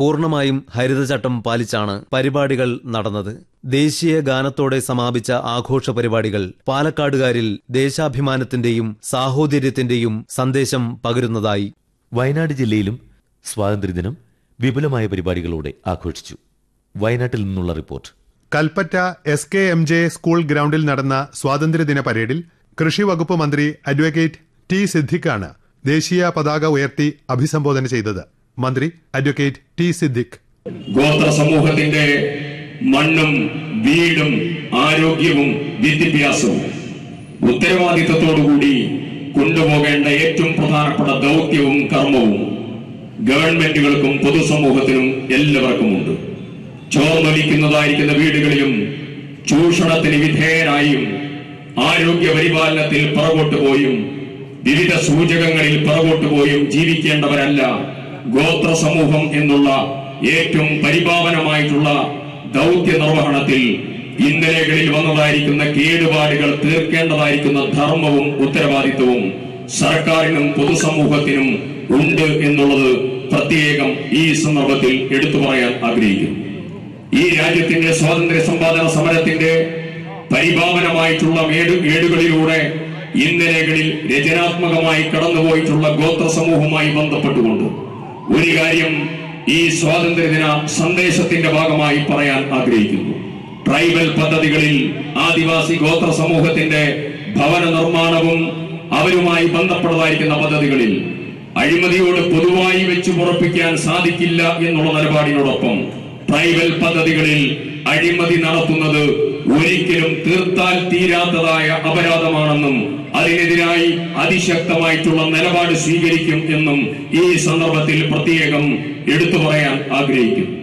പൂർണ്ണമായും ഹരിതചട്ടം പാലിച്ചാണ് പരിപാടികൾ നടന്നത് ദേശീയ ഗാനത്തോടെ സമാപിച്ച ആഘോഷ പരിപാടികൾ പാലക്കാടുകാരിൽ ദേശാഭിമാനത്തിന്റെയും സാഹോദര്യത്തിന്റെയും സന്ദേശം പകരുന്നതായി വയനാട് ജില്ലയിലും സ്വാതന്ത്ര്യദിനം വിപുലമായ പരിപാടികളോടെ ആഘോഷിച്ചു വയനാട്ടിൽ നിന്നുള്ള report Kalpetta S K M J school ഗ്രൗണ്ടിൽ നടന്ന സ്വാതന്ത്ര്യദിന പരേഡിൽ കൃഷി വകുപ്പ് മന്ത്രി അഡ്വക്കേറ്റ് ടി സിദ്ദിഖാണ് ദേശീയ പതാക ഉയർത്തി അഭിസംബോധന ചെയ്തത് മന്ത്രി അഡ്വക്കേറ്റ് ടി സിദ്ദിഖ് ഗോത്ര സമൂഹത്തിന്റെ മണ്ണും വീടും ആരോഗ്യവും വിദ്യാഭ്യാസവും ഉത്തരവാദിത്തത്തോടുകൂടി കൊണ്ടുപോകേണ്ട ഏറ്റവും പ്രധാനപ്പെട്ട ദൗത്യവും കർമ്മവും ഗവൺമെന്റുകൾക്കും പൊതുസമൂഹത്തിനും എല്ലാവർക്കുമുണ്ട് ചോർന്നൊലിക്കുന്നതായിരിക്കുന്ന വീടുകളിലും ചൂഷണത്തിന് വിധേയരായും ആരോഗ്യ പരിപാലനത്തിൽ പുറകോട്ട് പോയും വിവിധ സൂചകങ്ങളിൽ പുറകോട്ട് പോയും ജീവിക്കേണ്ടവരല്ല ഗോത്ര സമൂഹം എന്നുള്ള ഏറ്റവും പരിപാവനമായിട്ടുള്ള ദൗത്യ നിർവഹണത്തിൽ ഇന്നലെകളിൽ വന്നതായിരിക്കുന്ന കേടുപാടുകൾ തീർക്കേണ്ടതായിരിക്കുന്ന ധർമ്മവും ഉത്തരവാദിത്വവും സർക്കാരിനും പൊതുസമൂഹത്തിനും ഉണ്ട് എന്നുള്ളത് പ്രത്യേകം ഈ സന്ദർഭത്തിൽ എടുത്തു പറയാൻ ആഗ്രഹിക്കുന്നു ഈ രാജ്യത്തിന്റെ സ്വാതന്ത്ര്യ സമ്പാദന സമരത്തിന്റെ പരിപാവനമായിട്ടുള്ള മേടു ഏടുകളിലൂടെ ഇന്നലെകളിൽ രചനാത്മകമായി കടന്നുപോയിട്ടുള്ള ഗോത്ര സമൂഹവുമായി ബന്ധപ്പെട്ടുകൊണ്ട് ഒരു കാര്യം ഈ സ്വാതന്ത്ര്യദിന സന്ദേശത്തിന്റെ ഭാഗമായി പറയാൻ ആഗ്രഹിക്കുന്നു ട്രൈബൽ പദ്ധതികളിൽ ആദിവാസി ഗോത്ര സമൂഹത്തിന്റെ ഭവന നിർമ്മാണവും അവരുമായി ബന്ധപ്പെട്ടതായിരിക്കുന്ന പദ്ധതികളിൽ അഴിമതിയോട് പൊതുവായി വെച്ചു പുറപ്പിക്കാൻ സാധിക്കില്ല എന്നുള്ള നിലപാടിനോടൊപ്പം ട്രൈബൽ പദ്ധതികളിൽ അഴിമതി നടത്തുന്നത് ഒരിക്കലും തീർത്താൽ തീരാത്തതായ അപരാധമാണെന്നും അതിനെതിരായി അതിശക്തമായിട്ടുള്ള നിലപാട് സ്വീകരിക്കും എന്നും ഈ സന്ദർഭത്തിൽ പ്രത്യേകം എടുത്തു പറയാൻ ആഗ്രഹിക്കുന്നു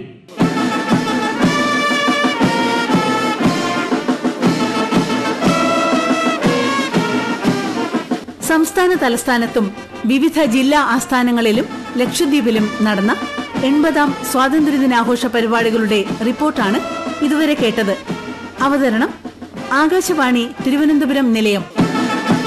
സംസ്ഥാന തലസ്ഥാനത്തും വിവിധ ജില്ലാ ആസ്ഥാനങ്ങളിലും ലക്ഷദ്വീപിലും നടന്ന എൺപതാം സ്വാതന്ത്ര്യദിനാഘോഷ പരിപാടികളുടെ റിപ്പോർട്ടാണ് ഇതുവരെ കേട്ടത് അവതരണം ആകാശവാണി തിരുവനന്തപുരം നിലയം